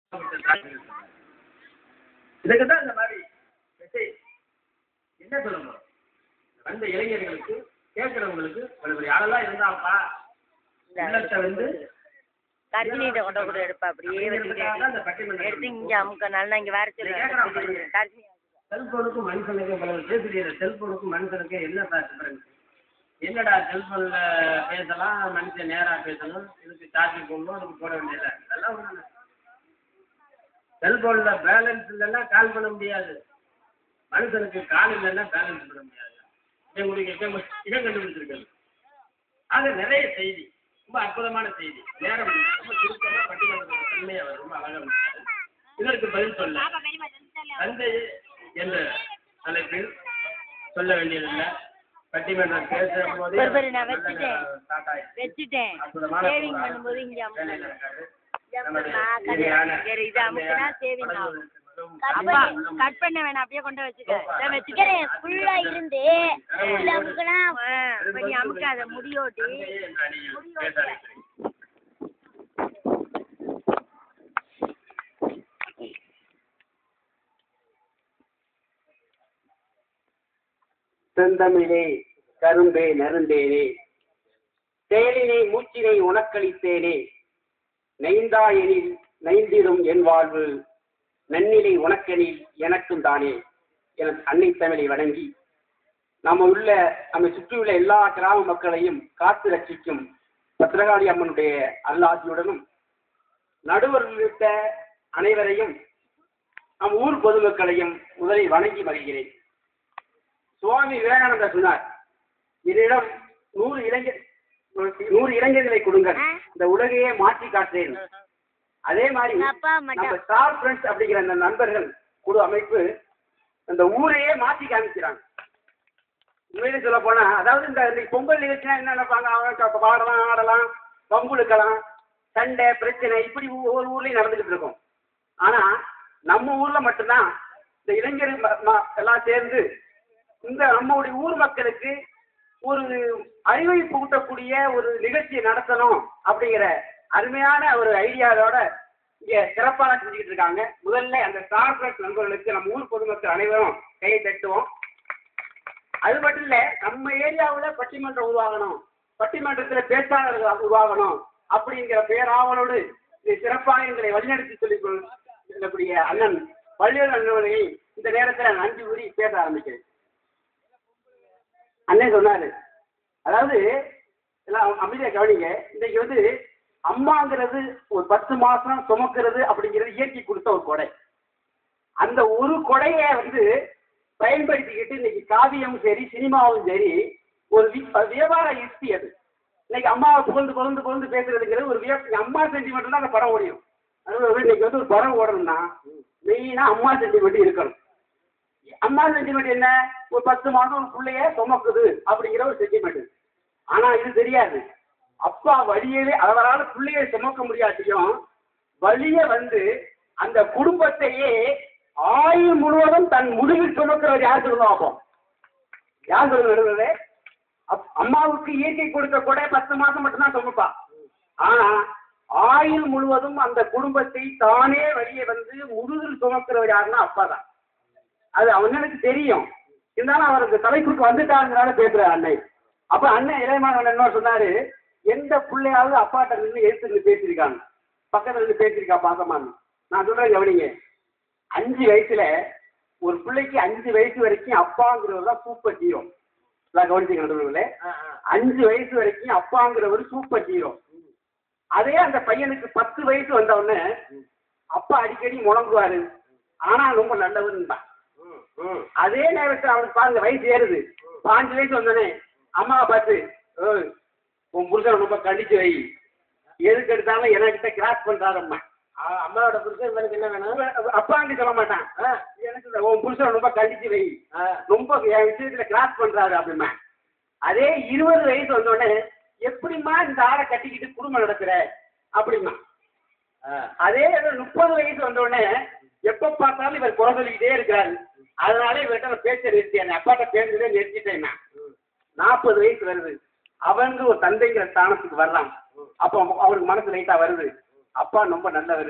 இதுக்கு தான் இந்த மாதிரி மெசேஜ் என்ன சொல்ல போறோம் வந்த இளைஞர்களுக்கு கேட்கிறவங்களுக்கு இவ்வளவு யாரெல்லாம் இருந்தாப்பா உள்ளத்தை வந்து தர்ஜினிகிட்ட கொண்டு கூட எடுப்பா அப்படியே வச்சுக்கிட்டு அந்த பட்டிமன்றம் எடுத்து இங்கே அமுக்க நல்லா இங்கே வேற சொல்லி தர்ஜினி செல்போனுக்கும் மனுஷனுக்கும் இவ்வளவு பேசுறீங்க செல்போனுக்கும் மனுஷனுக்கும் என்ன சார் டிஃபரன்ஸ் என்னடா செல்போன்ல பேசலாம் மனுஷன் நேரா பேசணும் இதுக்கு சார்ஜ் போடணும் அதுக்கு போட வேண்டியதில்லை அதெல்லாம் ஒண்ணு செல்போன்ல பேலன்ஸ் இல்லைன்னா கால் பண்ண முடியாது மனுஷனுக்கு கால் இல்லைன்னா பேலன்ஸ் பண்ண முடியாது இதை உங்களுக்கு இடம் இடம் கண்டுபிடிச்சிருக்கேன் ஆக நிறைய செய்தி ரொம்ப அற்புதமான செய்தி நேரம் ரொம்ப சுருக்கமாக பட்டிமன்ற தன்மையை அவர் ரொம்ப அழகாக முடிச்சாரு. இதற்கு பதில் சொல்ல தந்தை என்ற தலைப்பில் சொல்ல வேண்டியதில்லை பட்டிமன்றம் பேசும் போதே சரி, சரி, நான் நல்ல வச்சுட்டேன். start ஆயிடுச்சு. வச்சுட்டேன் அற்புதமான சேவிங் ஒரு பண்ணும்போது இங்கே வேலை அமுக்க நடக்காது. நான் நமது கட் இனிமையான, சரி, இது அமுக்குனா அருமையான, saving ஆகும். வளர்வதற்கு மிகவும் அப்பா உள்ளம் கட் பண்ண வேணாம் அப்படியே கொண்டு வச்சுக்க இதை வச்சுக்கிறேன் ஃபுல்லா இருந்து இதுல அமுக்குனா இப்போ நீ அமுக்காத முடியோட்டி தந்தையே என்ற அணியில் பேச அழைக்கிறேன். செந்தமிழே கரும்பே நருந்தேனே செயலினை மூச்சினை உனக்களித்தேனே நைந்தாயெனில் நைந்திடும் என் வாழ்வு நன்னிலை உனக்கெனில் எனக்கும் தானே என அன்னை தமிழை வணங்கி நம்ம உள்ள நம்மை சுற்றியுள்ள எல்லா கிராம மக்களையும் காத்து ரட்சிக்கும் பத்ரகாளி அம்மனுடைய அல்லாசியுடனும் நடுவர் உள்ளிட்ட அனைவரையும் நம் ஊர் பொதுமக்களையும் முதலில் வணங்கி மகிழ்கிறேன் சுவாமி விவேகானந்தர் சொன்னார் என்னிடம் நூறு இளைஞர் நூறு இளைஞர்களை கொடுங்கள் இந்த உலகையே மாற்றி காட்டுறேன் அதே மாதிரி எங்க அப்பா மட்டும். நம்ம ஸ்டார் ஃப்ரெண்ட்ஸ் அப்படிங்கிற அந்த நண்பர்கள் குழு அமைப்பு அந்த ஊரையே மாற்றி காமிக்கிறாங்க உண்மையிலே சொல்ல போனா அதாவது இந்த இந்த பொங்கல் நிகழ்ச்சினா என்ன நினைப்பாங்க அவங்க பாடலாம் ஆடலாம் பம்புழுக்கலாம் சண்டை பிரச்சனை இப்படி ஒவ்வொரு ஊர்லயும் நடந்துகிட்டு இருக்கும் ஆனா நம்ம ஊர்ல மட்டும்தான் இந்த இளைஞர் ம- ம- எல்லாம் சேர்ந்து இந்த நம்மளுடைய ஊர் மக்களுக்கு ஒரு அறிவை புகட்டக்கூடிய ஒரு நிகழ்ச்சியை நடத்தணும் அப்படிங்கிற அருமையான ஒரு ஐடியாவோட இங்க சிறப்பாக செஞ்சுக்கிட்டு இருக்காங்க முதல்ல அந்த ஸ்டார் பிளஸ் நண்பர்களுக்கு நம்ம ஊர் பொதுமக்கள் அனைவரும் கையை தட்டுவோம் அது மட்டும் இல்ல நம்ம ஏரியாவுல பட்டிமன்றம் உருவாகணும் பட்டிமன்றத்துல பேச்சாளர்கள் உருவாகணும் அப்படிங்கிற பேராவலோடு இது சிறப்பாக எங்களை வழிநடத்தி சொல்லிக் கொள் சொல்லக்கூடிய அண்ணன் வள்ளியூர் அண்ணனை இந்த நேரத்துல நன்றி கூறி பேச ஆரம்பிக்கிறேன் அண்ணன் சொன்னாரு அதாவது எல்லாம் அமைதியா கவனிங்க இன்னைக்கு வந்து அம்மாங்கிறது ஒரு பத்து மாசம் சுமக்கிறது அப்படிங்கிறது இயற்கை கொடுத்த ஒரு கொடை அந்த ஒரு கொடையை வந்து பயன்படுத்திக்கிட்டு இன்னைக்கு காவியமும் சரி சினிமாவும் சரி ஒரு வி- அது வியாபார யுக்தி அது இன்னைக்கு அம்மாவை புகழ்ந்து புகழ்ந்து புகழ்ந்து பேசுறதுங்கிறது ஒரு வியா- அம்மா சென்டிமெண்ட் தான் அந்த படம் ஓடியும் அது இன்னைக்கு வந்து ஒரு படம் ஓடணும்னா மெயினா அம்மா சென்டிமெண்ட் இருக்கணும் அம்மா சென்டிமெண்ட் என்ன ஒரு பத்து மாதம் ஒரு பிள்ளைய சுமக்குது அப்படிங்கிற ஒரு சென்டிமெண்ட் ஆனா இது தெரியாது அப்பா வழியவே அவரால் பிள்ளையை சுமக்க முடியாட்டியும் வழிய வந்து அந்த குடும்பத்தையே ஆயுள் முழுவதும் தன் முதுகில் சுமக்கிறவர் யார் சொல்லுவோம் அப்போ யார் சொல்லுவது அப்- அம்மாவுக்கு இயற்கை கொடுத்த கூட பத்து மாசம் மட்டும்தான் சுமப்பா ஆனா ஆயுள் முழுவதும் அந்த குடும்பத்தை தானே வழியே வந்து முதுகில் சுமக்கிறவர் யாருன்னா அப்பா தான் அது அவனுக்கு தெரியும் இருந்தாலும் அவருக்கு தலைக்குறுக்கு வந்துட்டாங்கிறனால பேசுற அன்னை அப்ப அண்ணன் இளையமானவன் என்ன சொன்னாரு எந்த பிள்ளையாவது அப்பாட்ட நின்று எடுத்து நின்று பேசியிருக்காங்க பக்கத்துல நின்று பேசியிருக்கா பாசமான்னு நான் சொல்றேன் கவனிங்க அஞ்சு வயசுல ஒரு பிள்ளைக்கு அஞ்சு வயசு வரைக்கும் அப்பாங்கிறவர் தான் சூப்பர் ஹீரோ நான் கவனிச்சுங்க நடுவுல அஞ்சு வயசு வரைக்கும் அப்பாங்கிறவர் சூப்பர் ஹீரோ அதே அந்த பையனுக்கு பத்து வயசு வந்த உடனே அப்பா அடிக்கடி முழங்குவாரு ஆனா ரொம்ப நல்லவருன்னு தான் அதே நேரத்தில் அவனுக்கு பாருங்க வயசு ஏறுது பாஞ்சு வயசு வந்தோடனே அம்மாவை பார்த்து "ஏய், உன் புருஷன் ரொம்ப கண்டிச்சு வை எதுக்கு எடுத்தாலும் என்கிட்ட கிராஸ் பண்றாரம்மா அம்மாவோட புருஷன் இவனுக்கு என்ன வேணும் அப்பாண்டி சொல்ல மாட்டான் "ஆ, எனக்கு இந்த உன் புருஷன் ரொம்ப கண்டிச்சு வை ரொம்ப என் விஷயத்துல கிராஸ் பண்றாரு அப்படிமா அதே இருபது வயசு வந்தோடனே எப்படிம்மா இந்த ஆளை கட்டிக்கிட்டு குடும்பம் நடத்துற அப்படிமா அதே முப்பது வயசு வந்த உடனே எப்ப பார்த்தாலும் இவர் குறை சொல்லிக்கிட்டே இருக்கிறாரு அதனால இவர்கிட்ட நான் பேச்ச நிறுத்தியேன் அப்பாட்ட பேசுறதே நிறுத்திட்டேன் நான் நாற்பது வயசு வருது அவங்க ஒரு தந்தைங்கிற ஸ்தானத்துக்கு வர்றான் அப்போ அவருக்கு மனசு லைட்டா வருது அப்பா ரொம்ப நல்லவர்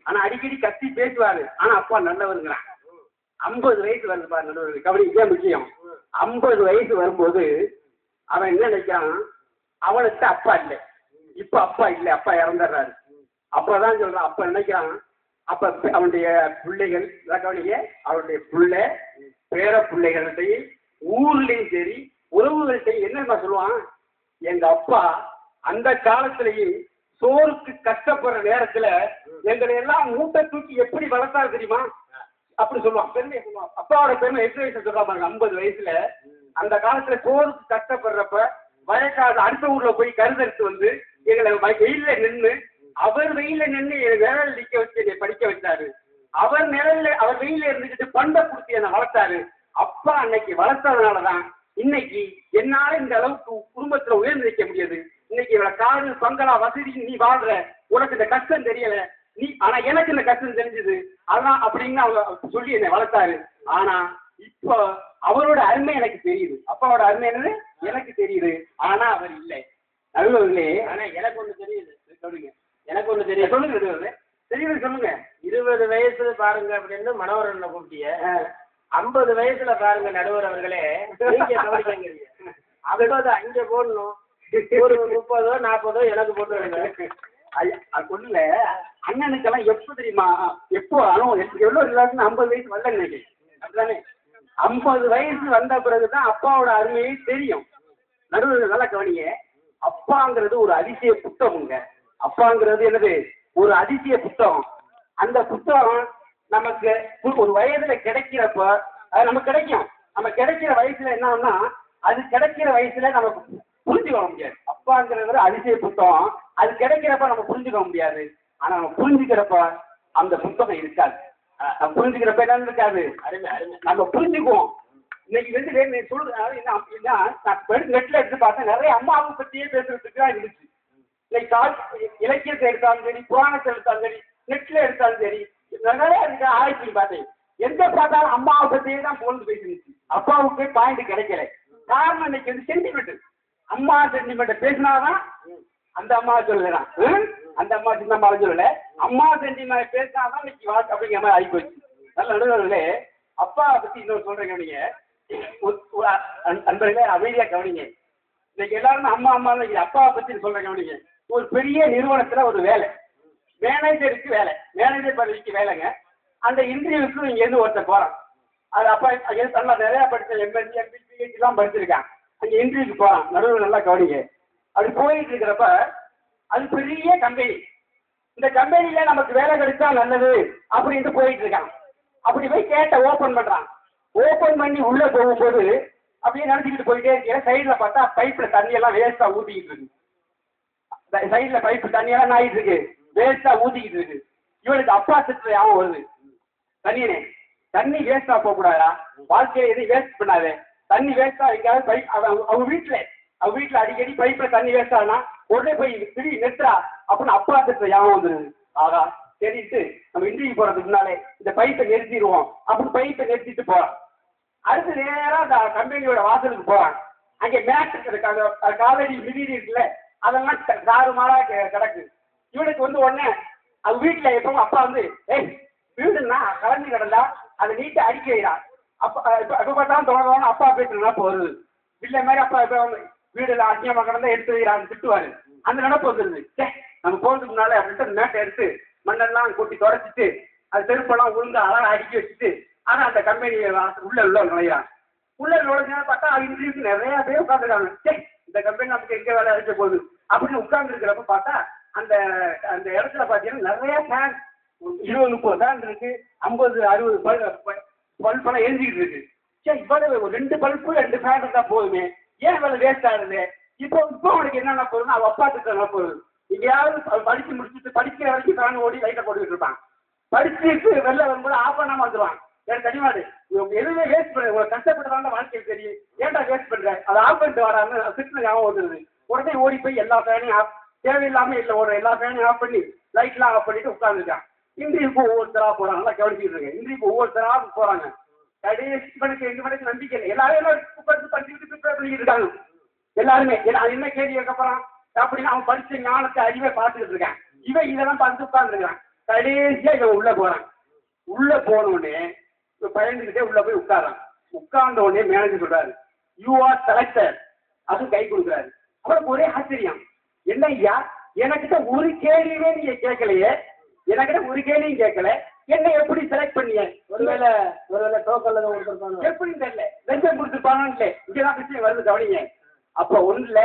ஆனா அடிக்கடி கத்தி பேசுவாரு ஆனா அப்பா நல்லவருங்கிறான் ஐம்பது வயசு வருது பாரு நடுவர் கபடி இதே முக்கியம் ஐம்பது வயசு வரும்போது அவன் என்ன நினைக்கிறான் அவனுக்கு அப்பா இல்லை இப்ப அப்பா இல்லை அப்பா இறந்துடுறாரு அப்பதான் சொல்றான் அப்ப நினைக்கிறான் அப்ப பி- அவனுடைய பிள்ளைகள் இதான் கவனிங்க அவனுடைய பிள்ளை பேர பிள்ளைகள்கிட்டையும் ஊர்லயும் சரி உறவுகள்கிட்டையும் என்னமா சொல்லுவான் எங்க அப்பா அந்த காலத்திலேயே சோறுக்கு கஷ்டப்படுற நேரத்துல எங்களை எல்லாம் மூட்டை தூக்கி எப்படி வளர்த்தாரு தெரியுமா அப்படி சொல்லுவான் பெருமையை சொல்லுவான் அப்பாவோட பெருமை எட்டு வயசு சொல்றான் பாருங்க ஐம்பது வயசுல அந்த காலத்துல சோறுக்கு கஷ்டப்படுறப்ப வயக்காடு அடுத்த ஊர்ல போய் கருதெடுத்து வந்து எங்களை வ- வெயில்ல நின்னு அவர் வெயில்ல நின்னு என் நிழல் நிக்க வச்சு என்னை படிக்க வச்சாரு அவர் நிழல்ல அவர் வெயில்ல இருந்துகிட்டு பண்டை கொடுத்து என்னை வளர்த்தாரு அப்பா அன்னைக்கு வளர்த்ததுனாலதான் இன்னைக்கு என்னால இந்த அளவுக்கு குடும்பத்துல உயர்ந்து நிக்க முடியாது இன்னைக்கு இவ்வளவு காடு பங்களா வசதி நீ வாழ்ற உனக்கு இந்த கஷ்டம் தெரியல நீ ஆனா எனக்கு இந்த கஷ்டம் தெரிஞ்சது அதான் அப்படின்னு அவங்க சொல்லி என்னை வளர்த்தாரு ஆனா இப்போ அவரோட அருமை எனக்கு தெரியுது அப்பாவோட அருமை என்னது எனக்கு தெரியுது ஆனா அவர் இல்லை நல்லவர்களே ஆனா எனக்கு ஒண்ணு தெரியுது சொல்லுங்க எனக்கு ஒண்ணு தெரியுது சொல்லுங்க நடுவர்களே. தெரியுது சொல்லுங்க இருபது வயசுல பாருங்க அப்படின்னு மனோரனை கூப்பிட்டிய ஆ. ஐம்பது வயசுல பாருங்க நடுவர் அவர்களே நீங்க கவனிக்கங்கிறீங்க ஐம்பது அங்க போடணும் ஒரு முப்பதோ நாற்பதோ எனக்கு போட்டு விடுங்க ஐயா, அது ஒண்ணு இல்ல அண்ணனுக்கெல்லாம் எப்போ தெரியுமா எப்போ அனுபவம் எப்ப- எவ்வளவு இல்லாதுன்னு ஐம்பது வயசு வரல நினைக்கிறேன் அப்படிதானே ஐம்பது வயசு வந்த பிறகுதான் அப்பாவோட அருமையே தெரியும் நடுவில் நல்லா கவனிங்க அப்பாங்கிறது ஒரு அதிசய புத்தகம்ங்க அப்பாங்கிறது என்னது ஒரு அதிசய புத்தகம் அந்த புத்தகம் நமக்கு ஒரு- ஒரு வயதுல கிடைக்கிறப்ப அது நமக்கு கிடைக்கும் நம்ம கிடைக்கிற வயசுல என்னன்னா அது கிடைக்கிற வயசுல நமக்கு புரிஞ்சுக்க முடியாது அப்பாங்கிறது ஒரு அதிசய புத்தகம் அது கிடைக்கிறப்ப நம்ம புரிஞ்சுக்க முடியாது ஆனா நம்ம புரிஞ்சுக்கிறப்ப அந்த புத்தகம் இருக்காது அஹ் நம்ம புரிஞ்சுக்கிறப்ப என்ன இருக்காது அருமை அருமை நம்ம புரிஞ்சுக்குவோம் இன்னைக்கு வந்து வேறு நீ சொல்றது அதாவது என்ன அப்படின்னா நான் பெரு நெட்ல எடுத்து பார்த்தேன் நிறைய அம்மாவை பத்தியே பேசுறதுக்கு தான் இருந்துச்சு இன்னைக்கு கால் இலக்கியத்தை எடுத்தாலும் சரி புராணத்தை எடுத்தாலும் சரி நெட்ல எடுத்தாலும் சரி நிறைய இருக்கு ஆராய்ச்சி பார்த்தேன் எந்த பார்த்தாலும் அம்மாவை பத்தியே தான் பொழுது பேசிருந்துச்சு அப்பாவுக்கு பாயிண்ட் கிடைக்கல காரணம் இன்னைக்கு வந்து சென்டிமெண்ட் அம்மா சென்டிமெண்ட் பேசினாதான் அந்த அம்மா சொல்லுறான் அந்த அம்மா சின்ன அம்மா சொல்லல அம்மா சென்டிமெண்ட் பேசினாதான் இன்னைக்கு வாழ்க்கை அப்படிங்கிற மாதிரி ஆகி போச்சு நல்ல நடுவர்களே அப்பா பத்தி இன்னொரு சொல்றேன் நீங்க அன்பர்களே அமைதியா கவனிங்க இன்னைக்கு எல்லாரும் அம்மா அம்மா இன்னைக்கு அப்பாவை பத்தி சொல்றேன் கவனிங்க ஒரு பெரிய நிறுவனத்துல ஒரு வேலை மேனேஜருக்கு வேலை மேனேஜர் பதவிக்கு வேலைங்க அந்த இன்டர்வியூக்கு இங்க இருந்து ஒருத்தர் போறான் அது அப்பா அங்க நல்லா நிறைய படிச்ச எம்எஸ்சி எம்பி பிஹெச்டி எல்லாம் படிச்சிருக்கான் அங்க இன்டர்வியூக்கு போறான் நடுவில் நல்லா கவனிங்க அப்படி போயிட்டு இருக்கிறப்ப அது பெரிய கம்பெனி இந்த கம்பெனில நமக்கு வேலை கிடைச்சா நல்லது அப்படின்ட்டு போயிட்டு இருக்கான் அப்படி போய் கேட்ட ஓபன் பண்றான் ஓபன் பண்ணி உள்ள போகும்போது அப்படியே நடத்திக்கிட்டு போயிட்டே இருக்கேன் சைடுல பார்த்தா பைப்ல தண்ணி எல்லாம் வேஸ்டா ஊத்திக்கிட்டு இருக்கு சைடுல பைப் தண்ணி எல்லாம் நாயிட்டு இருக்கு வேஸ்டா ஊத்திக்கிட்டு இருக்கு இவனுக்கு அப்பா திட்டு ஞாபகம் வருது தண்ணியனே தண்ணி வேஸ்டா போக கூடாதா வாழ்க்கையில எதையும் வேஸ்ட் பண்ணாதே தண்ணி வேஸ்டா எங்கேயாவது பைப் அவங்க வீட்டுல அவங்க வீட்டுல அடிக்கடி பைப்ல தண்ணி வேஸ்ட் ஆனா உடனே போய் திடீ நிறுத்துறா அப்படின்னு அப்பா திட்டு ஞாபகம் வந்துருது ஆகா சரிட்டு நம்ம இன்டர்வியூ போறதுக்கு முன்னாலே இந்த பைப்பை நிறுத்திடுவோம் அப்படி பைப்பை நிறுத்திட்டு போறான் அடுத்து நேரா அந்த கம்பெனியோட வாசலுக்கு போறான் அங்கே மேட் இருக்காங்க காவேரி மிதிரி இருக்குல்ல அதெல்லாம் த- தாறுமாறா கெ- கிடக்கு இவனுக்கு வந்து உடனே அது வீட்டுல எப்பவும் அப்பா வந்து ஏய் வீடுன்னா கலந்து கிடந்தா அதை நீட்டா அடிக்க வைறான் அப்பா இப்ப எப்ப பார்த்தாலும் தொடர்ந்து அப்பா பேசுனா போறது இல்லை மாதிரி அப்பா இப்ப வந்து வீடுல அசிங்கமா கிடந்தா எடுத்து வைக்கிறான்னு திட்டுவாரு அந்த நினப்பு வந்துருது ச்சே நம்ம போறதுக்கு முன்னாலே அப்படின்ட்டு அந்த மேட்டை எடுத்து மண்ணெல்லாம் கொட்டி தொடச்சிட்டு அது செருப்பெல்லாம் ஒழுங்கா அழகா அடுக்கி வச்சுட்டு ஆனா அந்த கம்பெனி உள்ள உள்ள நுழையிறான் உள்ள நுழைஞ்சா பார்த்தா இன்டர்வியூக்கு நிறைய பேர் உட்காந்துருக்காங்க சே இந்த கம்பெனி நமக்கு எங்க வேலை அடிச்ச போகுது அப்படின்னு உட்கார்ந்து இருக்கிறப்ப பார்த்தா அந்த அந்த இடத்துல பார்த்தீங்கன்னா நிறைய ஃபேன் இருபது முப்பது ஃபேன் இருக்கு ஐம்பது அறுபது பல்பெல்லாம் எழுதிக்கிட்டு இருக்கு சரி இவ்வளவு ஒரு ரெண்டு பல்பு ரெண்டு ஃபேன் இருந்தா போதுமே ஏன் இவ்வளவு வேஸ்ட் ஆகுது இப்போ இப்போ உனக்கு என்னென்ன போகுதுன்னா அவ அப்பா திட்டம் போகுது எங்கேயாவது ப- படிச்சு முடிச்சுட்டு படிக்கிற வரைக்கும் ஃபேன் ஓடி லைட்டை போட்டுக்கிட்டு இருப்பான் படிச்சுட்டு வெளில வரும்போது ஆஃப் பண்ணாம வந்துருவான் வேற தனிமாடு எதுவுமே வேஸ்ட் பண்ண ஒரு கஷ்டப்பட்டு வாழ்க்கை தெரியும் ஏன்டா வேஸ்ட் பண்ற அதை ஆஃப் பண்ணிட்டு வரான்னு திட்டு ஞாபகம் வந்துருது உடனே ஓடி போய் எல்லா ஃபேனையும் ஆஃப் தேவையில்லாம இல்ல ஒரு எல்லா ஃபேனையும் ஆஃப் பண்ணி லைட்லாம் ஆஃப் பண்ணிட்டு உட்காந்துருக்கான் இன்றைக்கு ஒவ்வொருத்தரா போறாங்க நல்லா கவனிச்சுட்டு இருக்கேன் இன்றைக்கு ஒவ்வொருத்தரா போறாங்க கடைசி மணிக்கு ரெண்டு மணிக்கு நம்பிக்கை இல்லை எல்லாரும் எல்லாம் உட்கார்ந்து படிச்சுட்டு ப்ரிப்பேர் பண்ணிட்டு இருக்காங்க எல்லாருமே ஏன்னா அது என்ன கேள்வி கேட்க போறான் அப்படின்னு அவன் படிச்ச ஞானத்தை அறிவை பார்த்துக்கிட்டு இருக்கான் இவன் இதெல்லாம் பார்த்து உட்கார்ந்துருக்கான் கடைசியா இவன் உள்ள போறான் உள்ள போன உடனே இவன் பயந்துகிட்டே உள்ள போய் உட்காரான் உட்கார்ந்த உடனே மேனேஜர் சொல்றாரு யூ ஆர் செலக்டட் அதுவும் கை கொடுக்குறாரு அப்புறம் ஒரே ஆச்சரியம் என்ன ஐயா எனக்கிட்ட ஒரு கேள்வியுமே நீங்க கேட்கலையே எனக்கிட்ட ஒரு கேள்வியும் கேட்கல என்ன எப்படி செலக்ட் பண்ணீங்க ஒருவேளை ஒருவேளை டோக்கன்ல தான் கொடுத்துருப்பாங்க எப்படி தெரியல லஞ்சம் கொடுத்துருப்பாங்கன்னு இங்கதான் விஷயம் வருது கவனிங்க அப்ப ஒண்ணுல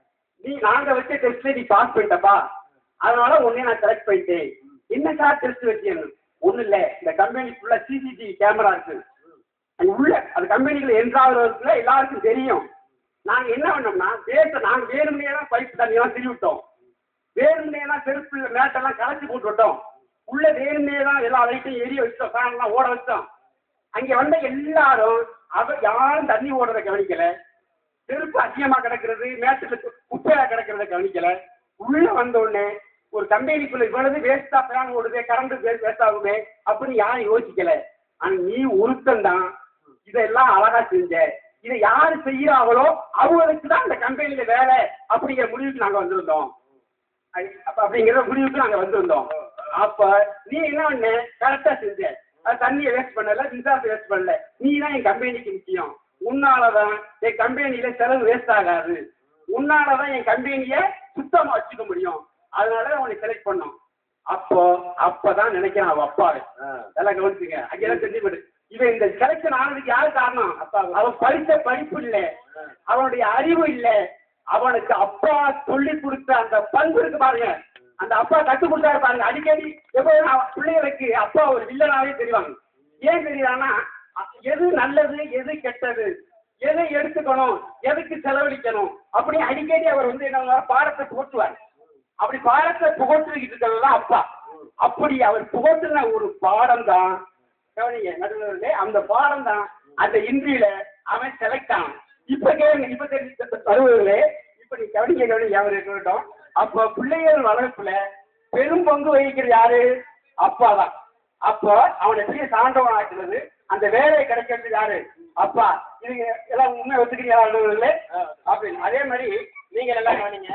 நீ நாங்க வச்ச டெஸ்ட்ல நீ பாஸ் பண்ணிட்டப்பா அதனால உன்னை நான் செலக்ட் பண்ணிட்டேன் என்ன சார் டெஸ்ட் வச்சேன்னு ஒண்ணு இல்ல இந்த கம்பெனி ஃபுல்லா சிசிடிவி கேமரா இருக்கு அங்க உள்ள அந்த கம்பெனிக்குள்ள என்ட்ராகிறதுக்குள்ள எல்லாருக்கும் தெரியும் நாங்க என்ன பண்ணோம்னா பேச நாங்க வேணும்னே தான் பைப் தண்ணி எல்லாம் திரி விட்டோம் வேணும்னே தான் செருப்பு மேட்டெல்லாம் கலைச்சு போட்டு விட்டோம் உள்ள வேணும்னே தான் எல்லா லைட்டையும் எரிய வச்சோம் ஃபேன் எல்லாம் ஓட வச்சோம் அங்க வந்த எல்லாரும் அவ யாரும் தண்ணி ஓடுறத கவனிக்கல செருப்பு அசியமா கிடக்கிறது மேட்டுல குப்பையா கிடக்கிறத கவனிக்கல உள்ள வந்த உடனே ஒரு கம்பெனிக்குள்ள இவ்வளவு வேஸ்டா ஃபேன் ஓடுது கரண்ட் வேஸ்ட் ஆகுமே அப்படின்னு யாரும் யோசிக்கல ஆனா நீ ஒருத்தன் தான் இதெல்லாம் அழகா செஞ்ச இதை யாரு செய்யறாங்களோ அவங்களுக்கு தான் இந்த கம்பெனில வேலை அப்படிங்கிற முடிவுக்கு நாங்க வந்திருந்தோம் அது- அப்ப அப்படிங்கிற முடிவுக்கு நாங்க வந்திருந்தோம் அப்ப நீ என்ன பண்ண கரெக்டா செஞ்ச அது தண்ணியை வேஸ்ட் பண்ணல மின்சாரத்தை வேஸ்ட் பண்ணல நீ தான் என் கம்பெனிக்கு முக்கியம் உன்னாலதான் என் கம்பெனியில செலவு வேஸ்ட் ஆகாது உன்னாலதான் என் கம்பெனிய சுத்தமா வச்சுக்க முடியும் அதனால உன்னை செலக்ட் பண்ணோம் அப்போ அப்பதான் நினைக்கிறான் அவ அப்பாவை எல்லாம் கவனிச்சுங்க அங்கெல்லாம் செஞ்சு இவன் இந்த செலக்ஷன் ஆனதுக்கு யாரு காரணம் அப்பா அவன் படித்த படிப்பு இல்ல அவனுடைய அறிவு இல்ல அவனுக்கு அப்பா சொல்லி கொடுத்த அந்த பண்பு இருக்கு பாருங்க அந்த அப்பா கற்றுக் கொடுத்தாரு பாருங்க அடிக்கடி எப்போதும் அவன் பிள்ளைகளுக்கு அப்பா ஒரு வில்லனாவே தெரிவாங்க ஏன் தெரியுறான்னா அ- எது நல்லது எது கெட்டது எதை எடுத்துக்கணும் எதுக்கு செலவழிக்கணும் அப்படி அடிக்கடி அவர் வந்து என்ன பண்ணுவார், பாடத்தை புகட்டுவார் அப்படி பாடத்தை புகட்டுக்கிட்டு இருக்கிறது அப்பா அப்படி அவர் புகட்டுன ஒரு பாடம் தான் கவனிங்க நடுவர்களே அந்த பாடம் தான் அந்த இன்றியில அவன் செலக்ட் ஆனான் இப்ப கேளுங்க இப்ப தெரிஞ்ச பருவங்களே இப்ப நீ கவனிக்க கவனிக்க அவர் இருக்கட்டும் அப்ப பிள்ளைகள் வளர்ப்புல பெரும் பங்கு வகிக்கிறது யாரு அப்பா தான் அப்போ அவனை எப்படி சான்றவன் ஆக்குறது அந்த வேலை கிடைக்கிறது யாரு அப்பா இது எல்லாம் உண்மை ஒத்துக்கிறீங்களா நடுவர்களே அப்படின்னு அதே மாதிரி நீங்க எல்லாம் கவனிங்க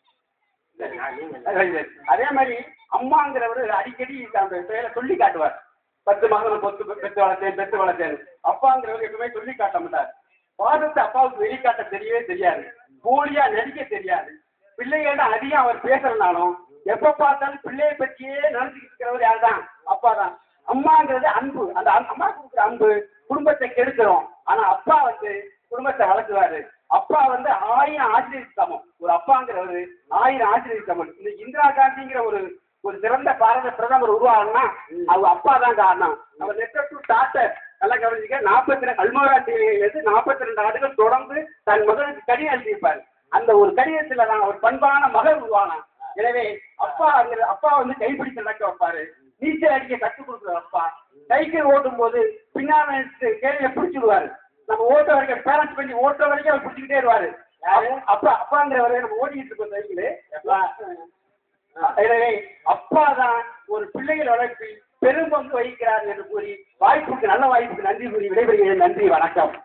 அதே மாதிரி அம்மாங்கிறவர் அடிக்கடி அந்த செயலை சொல்லி காட்டுவார் பத்து மாதம் பொத்து பெத்து வளர்த்தேன் பெத்து வளர்த்தேன் அப்பாங்கிறவர் எப்பவுமே சொல்லி காட்ட மாட்டார் பாதத்தை அப்பாவுக்கு வெளிக்காட்ட தெரியவே தெரியாது போலியா நடிக்க தெரியாது பிள்ளைகளிடம் அதிகம் அவர் பேசுறனாலும் எப்ப பார்த்தாலும் பிள்ளையை பற்றியே நினைச்சுக்கிட்டு இருக்கிறவர் யார் தான் அப்பா தான் அம்மாங்கிறது அன்பு அந்த அன்- அம்மா கொடுக்குற அன்பு குடும்பத்தை கெடுக்கிறோம் ஆனா அப்பா வந்து குடும்பத்தை வளர்க்குவாரு அப்பா வந்து ஆயிரம் ஆசிரியர் சமம் ஒரு அப்பாங்கிறவரு ஆயிரம் ஆசிரியர் சமம் இந்த இந்திரா காந்திங்கிற ஒரு ஒரு சிறந்த பாரத பிரதமர் உருவாகணும்னா அவங்க அப்பா தான் காரணம் நம்ம லெட்டர் டு டாக்டர் நல்லா கவனிச்சுக்க நாற்பத்தி ரெண்டு அல்மோரா இருந்து நாற்பத்தி ரெண்டு ஆண்டுகள் தொடர்ந்து தன் மகனுக்கு கடிதம் எழுதியிருப்பார் அந்த ஒரு கடிதத்துல தான் ஒரு பண்பான மகன் உருவானான் எனவே அப்பா அங்க- அப்பா வந்து கைப்பிடிச்சு நடக்க வைப்பாரு நீச்சல் அடிக்க கற்றுக் கொடுக்குற அப்பா சைக்கிள் ஓட்டும் போது பின்னால கேள்வியை பிடிச்சிடுவாரு நம்ம ஓட்ட வரைக்கும் பேரண்ட்ஸ் பண்ணி ஓட்ட வரைக்கும் அவர் பிடிச்சிக்கிட்டே இருவாரு அப்பா அப்பாங்கிறவரை நம்ம ஓடிக்கிட்டு இருக்கோம் சைக்கிள் எனவே அப்பா தான் ஒரு பிள்ளைகள் வளர்ப்பில் பெரும் பங்கு வகிக்கிறார் என்று கூறி வாய்ப்புக்கு நல்ல வாய்ப்புக்கு நன்றி கூறி விடைபெறுகிறேன் நன்றி வணக்கம்